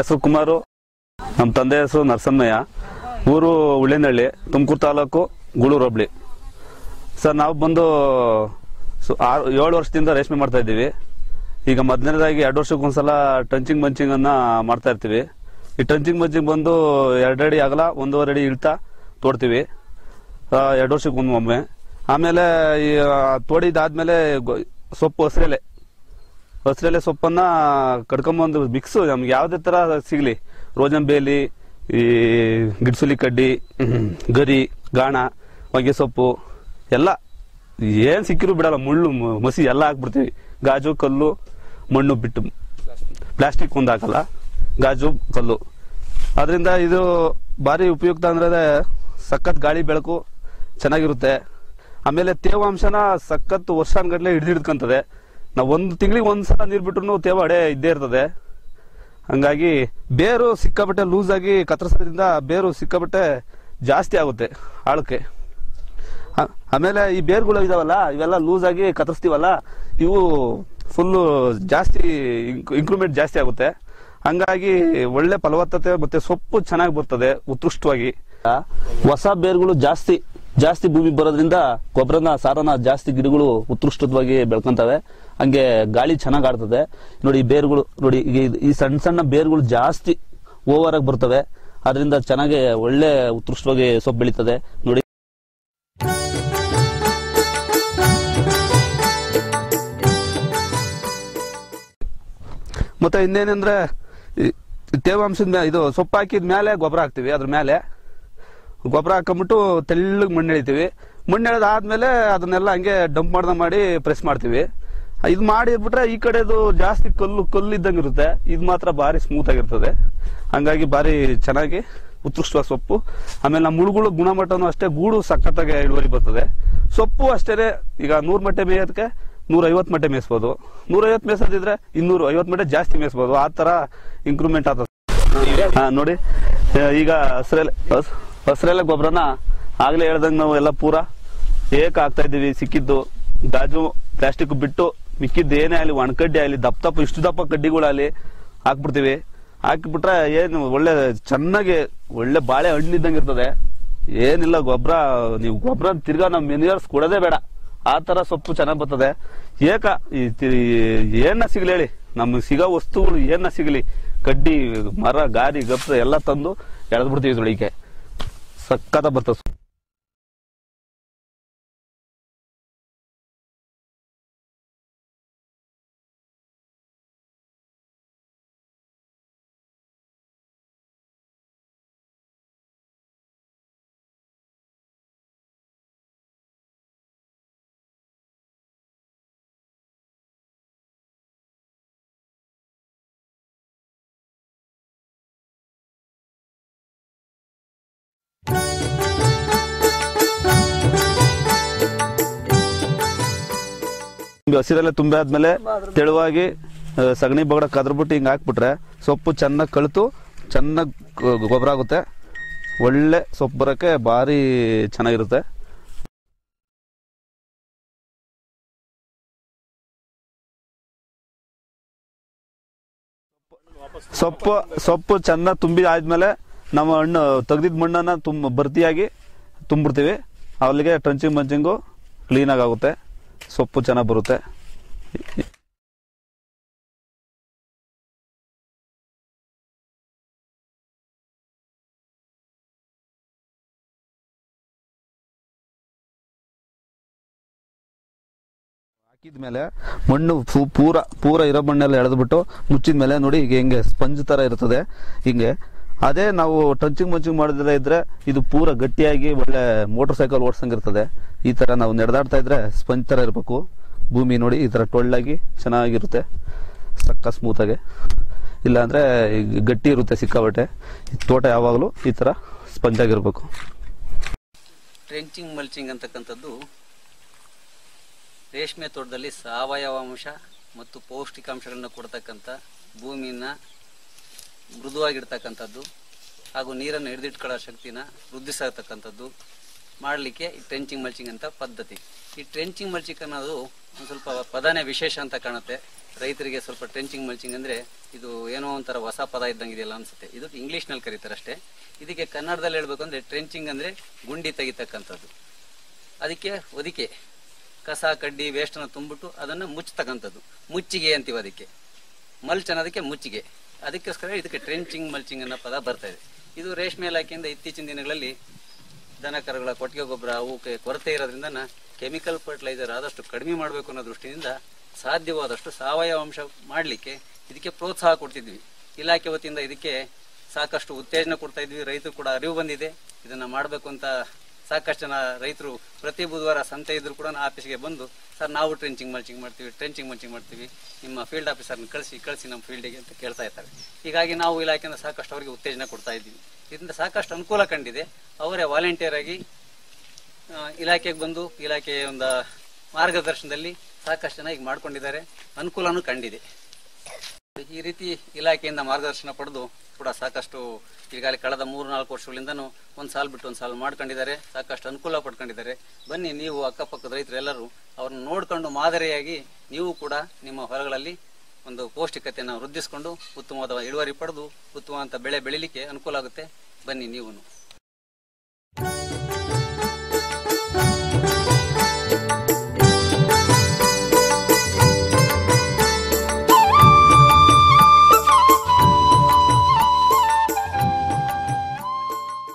ಹೆಸರು ಕುಮಾರು ನಮ್ಮ ತಂದೆ ಹೆಸರು ನರಸಮ್ಮಯ್ಯ ಊರು ಉಳ್ಳಿನಹಳ್ಳಿ ತುಮಕೂರು ತಾಲೂಕು ಗೂಳೂರು ಹೋಬಳಿ ಸರ್ ನಾವು ಬಂದು ಸು- ಆರು ಏಳು ವರ್ಷದಿಂದ ರೇಷ್ಮೆ ಮಾಡ್ತಾ ಇದ್ದೀವಿ ಈಗ ಮೊದಲನೇದಾಗಿ ಎರಡು ವರ್ಷಕ್ಕೊಂದ್ಸಲ ಟಂಚಿಂಗ್ ಮಂಚಿಂಗ್ ಅನ್ನ ಮಾಡ್ತಾ ಇರ್ತೀವಿ ಈ ಟಂಚಿಂಗ್ ಮಂಚಿಂಗ್ ಬಂದು ಎರಡು ಅಡಿ ಅಗಲ ಒಂದೂವರೆ ಅಡಿ ಇಳ್ತಾ ತೋಡ್ತೀವಿ ಆ, ಎರಡು ವರ್ಷಕ್ಕೆ ಒಮ್ಮೆ ಆಮೇಲೆ ಈ ಆ, ತೋಡಿದಾದ್ಮೇಲೆ ಗೊ- ಸೊಪ್ಪು ಹಸಿರೆಲೆ ಹಸಿರೆಲೆ ಸೊಪ್ಪನ್ನ ಕಡ್ಕೊಂಬಂದು ಮಿಕ್ಸು ನಮ್ಗೆ ಯಾವುದೇ ತರ ಸಿಗ್ಲಿ ರೋಜನ್ ಬೇಲಿ ಈ ಗಿಡ್ಸುಲಿ ಕಡ್ಡಿ ಹ್ಮ್, ಗರಿ ಗಾಣ ಹೊಗೆ ಸೊಪ್ಪು ಎಲ್ಲ ಏನ್ ಸಿಕ್ಕಿರು ಬಿಡಲ್ಲ ಮುಳ್ಳು ಮ- ಮಸಿ ಎಲ್ಲ ಹಾಕ್ಬಿಡ್ತೀವಿ ಗಾಜು ಕಲ್ಲು ಮಣ್ಣು ಬಿಟ್ಟು ಪ್ಲಾಸ್ಟಿಕ್ ಒಂದು ಹಾಕಲ್ಲ ಗಾಜು ಕಲ್ಲು ಅದರಿಂದ ಇದು ಭಾರಿ ಉಪಯುಕ್ತ ಅಂದ್ರೆ ಸಖತ್ ಗಾಳಿ ಬೆಳಕು ಚೆನ್ನಾಗಿರುತ್ತೆ ಆಮೇಲೆ ತೇವಾಂಶನ ಸಖತ್ ವರ್ಷಾನ್ಗಟ್ಲೆ ಹಿಡಿದಿಡ್ಕಂತದೆ ನಾವು ಒಂದು ತಿಂಗಳಿಗೆ ಒಂದ್ಸಲ ನೀರು ಬಿಟ್ರು ತೇವ ಅಡೆ ಇದ್ದೇ ಇರ್ತದೆ ಹಂಗಾಗಿ ಬೇರು ಸಿಕ್ಕಾಬಟ್ಟೆ ಲೂಸ್ ಆಗಿ ಕತ್ತರಿಸೋದ್ರಿಂದ ಬೇರು ಸಿಕ್ಕಾಬಟ್ಟೆ ಜಾಸ್ತಿ ಆಗುತ್ತೆ ಆಳಕ್ಕೆ ಆ- ಆಮೇಲೆ ಈ ಬೇರ್ಗಳು ಇದಾವಲ್ಲ ಇವೆಲ್ಲ ಲೂಸ್ ಆಗಿ ಕತ್ತರಿಸ್ತೀವಲ್ಲ ಇವು ಫುಲ್ಲು ಜಾಸ್ತಿ ಇಂಕ್ರೂಮೆಂಟ್ ಜಾಸ್ತಿ ಆಗುತ್ತೆ ಹಂಗಾಗಿ ಒಳ್ಳೆ ಫಲವತ್ತತೆ ಮತ್ತೆ ಸೊಪ್ಪು ಚೆನ್ನಾಗಿ ಬರ್ತದೆ ಉತ್ಕೃಷ್ಟವಾಗಿ ಹೊಸ ಬೇರುಗಳು ಜಾಸ್ತಿ ಜಾಸ್ತಿ ಭೂಮಿ ಬರೋದ್ರಿಂದ ಗೊಬ್ಬರನ ಸಾರನ ಜಾಸ್ತಿ ಗಿಡಗಳು ಉತ್ಕೃಷ್ಟವಾಗಿ ಬೆಳ್ಕೊಂತವೆ ಹಂಗೆ ಗಾಳಿ ಚೆನ್ನಾಗಿ ಆಡ್ತದೆ ನೋಡಿ ಈ ಬೇರುಗಳು ನೋಡಿ ಈಗ ಇದು- ಈ ಸಣ್ಣ ಸಣ್ಣ ಬೇರುಗಳು ಜಾಸ್ತಿ ಓವರ್ ಆಗಿ ಬರ್ತವೆ ಅದರಿಂದ ಚೆನ್ನಾಗಿ ಒಳ್ಳೆ ಉತ್ಕೃಷ್ಟವಾಗಿ ಸೊಪ್ಪು ಬೆಳೀತದೆ ನೋಡಿ ಮತ್ತೆ ಇನ್ನೇನಂದ್ರೆ ಈ ತೇವಾಂಶದ ಮೇಲೆ ಇದು ಸೊಪ್ಪು ಹಾಕಿದ ಮೇಲೆ ಗೊಬ್ಬರ ಹಾಕ್ತಿವಿ ಅದ್ರ ಮೇಲೆ ಗೊಬ್ಬರ ಹಾಕೊಂಬಿಟ್ಟು ತೆಳ್ಳಗೆ ಮಣ್ಣು ಎಳಿತೀವಿ ಮಣ್ಣು ಎಳೆದಾದ್ಮೇಲೆ ಅದನ್ನೆಲ್ಲ ಹಂಗೆ ಡಂಪ್ ಮಾಡ್ದ ಮಾಡಿ ಪ್ರೆಸ್ ಮಾಡ್ತೀವಿ ಇದು ಮಾಡಿರ್ಬಿಟ್ರೆ ಈ ಕಡೆದು ಜಾಸ್ತಿ ಕಲ್ಲು ಕಲ್ಲು ಇದ್ದಂಗೆ ಇರುತ್ತೆ ಇದು ಮಾತ್ರ ಭಾರಿ ಸ್ಮೂತ್ ಆಗಿರ್ತದೆ ಹಂಗಾಗಿ ಭಾರಿ ಚೆನ್ನಾಗಿ ಉತ್ಕೃಷ್ಟವಾದ ಸೊಪ್ಪು ಆಮೇಲೆ ನಮ್ಮ ಮುಳುಗುಳು ಗುಣಮಟ್ಟನೂ ಅಷ್ಟೇ ಗೂಡು ಸಖತ್ತಾಗಿ ಇಳುವರಿ ಬರ್ತದೆ ಸೊಪ್ಪು ಅಷ್ಟೇ ಈಗ ನೂರ್ ಮಟ್ಟೆ ಮೇಯೋದಕ್ಕೆ ನೂರ ಐವತ್ತು ಮಟ್ಟೆ ಮೇಯಿಸ್ಬೋದು ನೂರ ಐವತ್ತು ಮೇಯ್ಸೋದಿದ್ರೆ ಇನ್ನೂರು ಐವತ್ತು ಮಟ್ಟೆ ಜಾಸ್ತಿ ಮೇಯಿಸ್ಬೋದು ಆ ತರ ಇಂಕ್ರೂವ್ಮೆಂಟ್ ಆಗ್ತದೆ ಹಾ ನೋಡಿ ಆ, ಈಗ ಹಸ್ರೆಲೆ ಹಸ್- ಹಸ್ರೆಲೆ ಗೊಬ್ಬರನ ಆಗ್ಲೇ ಹೇಳ್ದಂಗೆ ನಾವು ಎಲ್ಲ ಪೂರ ಏಕ ಹಾಕ್ತಾ ಇದೀವಿ ಸಿಕ್ಕಿದ್ದು ಗಾಜು ಪ್ಲಾಸ್ಟಿಕ್ ಬಿಟ್ಟು ಮಿಕ್ಕಿದ್ದು ಏನೇ ಆಗಲಿ ಒಣಕಡ್ಡಿ ಆಗಲಿ ದಪ್ಪ ದಪ್ಪ ಇಷ್ಟು ದಪ್ಪ ಕಡ್ಡಿಗಳಾಗಲಿ ಹಾಕ್ಬಿಡ್ತೀವಿ ಹಾಕಿಬಿಟ್ರೆ ಏನು ಒಳ್ಳೆ ಚೆನ್ನಾಗಿ ಒಳ್ಳೆ ಬಾಳೆ ಹಣ್ಣಿದ್ದಂಗೆ ಇರ್ತದೆ ಏನಿಲ್ಲ ಗೊಬ್ಬರ ನೀವು ಗೊಬ್ಬರ ತಿರ್ಗಾ ನಾವು ಮೆನ್ಯೂರ್ಸ್ ಕೊಡೋದೇ ಬೇಡ ಆ ತರ ಸೊಪ್ಪು ಚೆನ್ನಾಗಿ ಬರ್ತದೆ ಏಕ ಈ ತಿ- ಏನ ಸಿಗ್ಲಿ ಹೇಳಿ ನಮ್ಗೆ ಸಿಗೋ ವಸ್ತುಗಳು ಏನ ಸಿಗ್ಲಿ ಕಡ್ಡಿ ಮರ ಗಾರಿ ಗಪ್ಪ ಎಲ್ಲ ತಂದು ಎಳೆದ್ ಬಿಡ್ತೀವಿ ಇದ್ರೊಳಗೆ ಸಕ್ಕತ್ತ ಬರ್ತದೆ ಹಸಿರೆಲ್ಲ ತುಂಬಿ ಆದ್ಮೇಲೆ ತೆಳುವಾಗಿ ಆ, ಸಗಣಿ ಬಗಡ ಕದ್ರಬಿಟ್ಟು ಹಿಂಗೆ ಹಾಕ್ಬಿಟ್ರೆ ಸೊಪ್ಪು ಚೆನ್ನಾಗಿ ಕಳಿತು ಚೆನ್ನಾಗಿ ಗೊಬ್ಬರ ಆಗುತ್ತೆ ಒಳ್ಳೆ ಸೊಪ್ಪು ಬರೋಕ್ಕೆ ಭಾರಿ ಚೆನ್ನಾಗಿರುತ್ತೆ ಸೊಪ್ಪು ಸೊಪ್ಪು ಚೆನ್ನಾಗಿ ತುಂಬಿ ಆದ್ಮೇಲೆ ನಮ್ಮ ಹಣ್ಣು ತೆಗ್ದಿದ್ ಮಣ್ಣನ್ನ ತುಂಬ ಭರ್ತಿಯಾಗಿ ತುಂಬಿಡ್ತೀವಿ ಅಲ್ಲಿಗೆ ಟ್ರಂಚಿಂಗ್ ಮಂಚಿಂಗು ಕ್ಲೀನಾಗಿ ಆಗುತ್ತೆ ಸೊಪ್ಪು ಚೆನ್ನಾಗಿ ಬರುತ್ತೆ ಹಾಕಿದ್ಮೇಲೆ ಮಣ್ಣು ಫು- ಪೂರ ಪೂರ ಇರೋ ಮಣ್ಣೆಲ್ಲ ಎಳೆದ್ಬಿಟ್ಟು ಮುಚ್ಚಿದ ಮೇಲೆ ನೋಡಿ ಈಗ ಹಿಂಗೆ ಸ್ಪಂಜ್ ತರ ಇರ್ತದೆ ಹಿಂಗೆ ಅದೇ ನಾವು ಟಂಚಿಂಗ್ ಮಂಚಿಂಗ್ ಮಾಡಿದ್ರೆ ಇದ್ರೆ ಇದು ಪೂರ ಗಟ್ಟಿಯಾಗಿ ಒಳ್ಳೆ ಮೋಟರ್ ಸೈಕಲ್ ಓಡ್ಸಂಗಿರ್ತದೆ ಈ ತರ ನಾವು ನಡೆದಾಡ್ತಾ ಇದ್ರೆ ಸ್ಪಂಜ್ ತರ ಇರಬೇಕು ಭೂಮಿ ನೋಡಿ ಈ ತರ ಟೊಳ್ಳಾಗಿ ಚೆನ್ನಾಗಿರುತ್ತೆ ಸಕ್ಕ ಸ್ಮೂತ್ ಆಗಿ ಇಲ್ಲಾಂದ್ರೆ ಈಗ ಗಟ್ಟಿ ಇರುತ್ತೆ ಸಿಕ್ಕಾಬಟ್ಟೆ ಈ ತೋಟ ಯಾವಾಗಲೂ ಈ ತರ ಸ್ಪಂಜ್ ಆಗಿರ್ಬೇಕು ಟ್ರೆಂಚಿಂಗ್ ಮಲ್ಚಿಂಗ್ ಅಂತಕ್ಕಂಥದ್ದು ರೇಷ್ಮೆ ತೋಟದಲ್ಲಿ ಸಾವಯವ ಅಂಶ ಮತ್ತು ಪೌಷ್ಟಿಕಾಂಶಗಳನ್ನ ಕೊಡ್ತಕ್ಕಂಥ ಭೂಮಿನ ಮೃದುವಾಗಿಡ್ತಕ್ಕಂಥದ್ದು ಹಾಗೂ ನೀರನ್ನು ಹಿಡಿದಿಟ್ಕೊಳ್ಳೋ ಶಕ್ತಿನ ವೃದ್ಧಿಸತಕ್ಕಂಥದ್ದು ಮಾಡಲಿಕ್ಕೆ ಈ ಟ್ರೆಂಚಿಂಗ್ ಮಲ್ಚಿಂಗ್ ಅಂತ ಪದ್ಧತಿ ಈ ಟ್ರೆಂಚಿಂಗ್ ಮಲ್ಚಿಂಗ್ ಅನ್ನೋದು ಒಂದು ಸ್ವಲ್ಪ ಪದನೇ ವಿಶೇಷ ಅಂತ ಕಾಣುತ್ತೆ ರೈತರಿಗೆ ಸ್ವಲ್ಪ ಟ್ರೆಂಚಿಂಗ್ ಮಲ್ಚಿಂಗ್ ಅಂದ್ರೆ ಇದು ಏನೋ ಒಂಥರ ಹೊಸ ಪದ ಇದ್ದಂಗೆ ಇದೆಯಲ್ಲ ಅನ್ಸುತ್ತೆ ಇದು ಇಂಗ್ಲಿಷ್ ನಲ್ಲಿ ಕರೀತಾರೆ ಅಷ್ಟೇ ಇದಕ್ಕೆ ಕನ್ನಡದಲ್ಲಿ ಹೇಳ್ಬೇಕು ಅಂದ್ರೆ ಟ್ರೆಂಚಿಂಗ್ ಅಂದ್ರೆ ಗುಂಡಿ ತೆಗಿತಕ್ಕಂಥದ್ದು ಅದಕ್ಕೆ ಒದಿಕೆ ಕಸ ಕಡ್ಡಿ ವೇಸ್ಟ್ ಅನ್ನ ತುಂಬಿಟ್ಟು ಅದನ್ನ ಮುಚ್ಚತಕ್ಕಂಥದ್ದು ಮುಚ್ಚಿಗೆ ಅಂತೀವಿ ಅದಕ್ಕೆ ಮಲ್ಚ್ ಅನ್ನೋದಕ್ಕೆ ಮುಚ್ಚಿಗೆ ಅದಕ್ಕೋಸ್ಕರ ಇದಕ್ಕೆ ಟ್ರೆಂಚಿಂಗ್ ಮಲ್ಚಿಂಗ್ ಅನ್ನೋ ಪದ ಬರ್ತಾ ಇದೆ ಇದು ರೇಷ್ಮೆ ಇಲಾಖೆಯಿಂದ ಇತ್ತೀಚಿನ ದಿನಗಳಲ್ಲಿ ದನ ಕರುಗಳ ಕೊಟ್ಟಿಗೆ ಗೊಬ್ಬರ ಅವಕ್ಕೆ ಕೊರತೆ ಇರೋದ್ರಿಂದ ಕೆಮಿಕಲ್ ಫರ್ಟಿಲೈಸರ್ ಆದಷ್ಟು ಕಡಿಮೆ ಮಾಡಬೇಕು ಅನ್ನೋ ದೃಷ್ಟಿಯಿಂದ ಸಾಧ್ಯವಾದಷ್ಟು ಸಾವಯವ ಅಂಶ ಮಾಡಲಿಕ್ಕೆ ಇದಕ್ಕೆ ಪ್ರೋತ್ಸಾಹ ಕೊಡ್ತಿದ್ವಿ ಇಲಾಖೆ ವತಿಯಿಂದ ಇದಕ್ಕೆ ಸಾಕಷ್ಟು ಉತ್ತೇಜನ ಕೊಡ್ತಾ ಇದ್ವಿ ರೈತರು ಕೂಡ ಅರಿವು ಬಂದಿದೆ ಇದನ್ನ ಮಾಡಬೇಕು ಅಂತ ಸಾಕಷ್ಟು ಜನ ರೈತರು ಪ್ರತಿ ಬುಧವಾರ ಸಂತೆ ಇದ್ರು ಕೂಡ ಆಫೀಸ್ಗೆ ಬಂದು ಸರ್ ನಾವು ಟ್ರೆಂಚಿಂಗ್ ಮಲ್ಚಿಂಗ್ ಮಾಡ್ತೀವಿ ಟ್ರೆಂಚಿಂಗ್ ಮಲ್ಚಿಂಗ್ ಮಾಡ್ತೀವಿ ನಿಮ್ಮ ಫೀಲ್ಡ್ ಆಫೀಸರ್ನ ಕಳಿಸಿ ಕಳಿಸಿ ನಮ್ಮ ಫೀಲ್ಡಿಗೆ ಅಂತ ಕೇಳ್ತಾ ಇರ್ತಾರೆ ಹೀಗಾಗಿ ನಾವು ಇಲಾಖೆಯಿಂದ ಸಾಕಷ್ಟು ಅವರಿಗೆ ಉತ್ತೇಜನ ಕೊಡ್ತಾ ಇದ್ದೀವಿ ಇದರಿಂದ ಸಾಕಷ್ಟು ಅನುಕೂಲ ಕಂಡಿದೆ ಅವರೇ ವಾಲಂಟಿಯರ್ ಆಗಿ ಆ, ಇಲಾಖೆಗೆ ಬಂದು ಇಲಾಖೆಯ ಒಂದು ಮಾರ್ಗದರ್ಶನದಲ್ಲಿ ಸಾಕಷ್ಟು ಜನ ಈಗ ಮಾಡ್ಕೊಂಡಿದ್ದಾರೆ ಅನುಕೂಲನೂ ಕಂಡಿದೆ ಈ ರೀತಿ ಇಲಾಖೆಯಿಂದ ಮಾರ್ಗದರ್ಶನ ಪಡೆದು ಕೂಡ ಸಾಕಷ್ಟು ಈಗಾಗಲೇ ಕಳೆದ ಮೂರು ನಾಲ್ಕು ವರ್ಷಗಳಿಂದನೂ ಒಂದ್ ಸಾಲ್ ಬಿಟ್ಟು ಒಂದ್ ಸಾಲ್ ಮಾಡ್ಕೊಂಡಿದ್ದಾರೆ ಸಾಕಷ್ಟು ಅನುಕೂಲ ಪಡ್ಕೊಂಡಿದ್ದಾರೆ ಬನ್ನಿ ನೀವು ಅಕ್ಕಪಕ್ಕದ ರೈತರು ಎಲ್ಲರೂ ಅವ್ರನ್ನ ನೋಡ್ಕೊಂಡು ಮಾದರಿಯಾಗಿ ನೀವು ಕೂಡ ನಿಮ್ಮ ಹೊಲಗಳಲ್ಲಿ ಒಂದು ಪೌಷ್ಟಿಕತೆಯನ್ನು ವೃದ್ಧಿಸಿಕೊಂಡು ಉತ್ತಮವಾದ ಇಳುವರಿ ಪಡೆದು ಉತ್ತಮವಾದ ಬೆಳೆ ಬೆಳಿಲಿಕ್ಕೆ ಅನುಕೂಲ ಆಗುತ್ತೆ ಬನ್ನಿ ನೀವು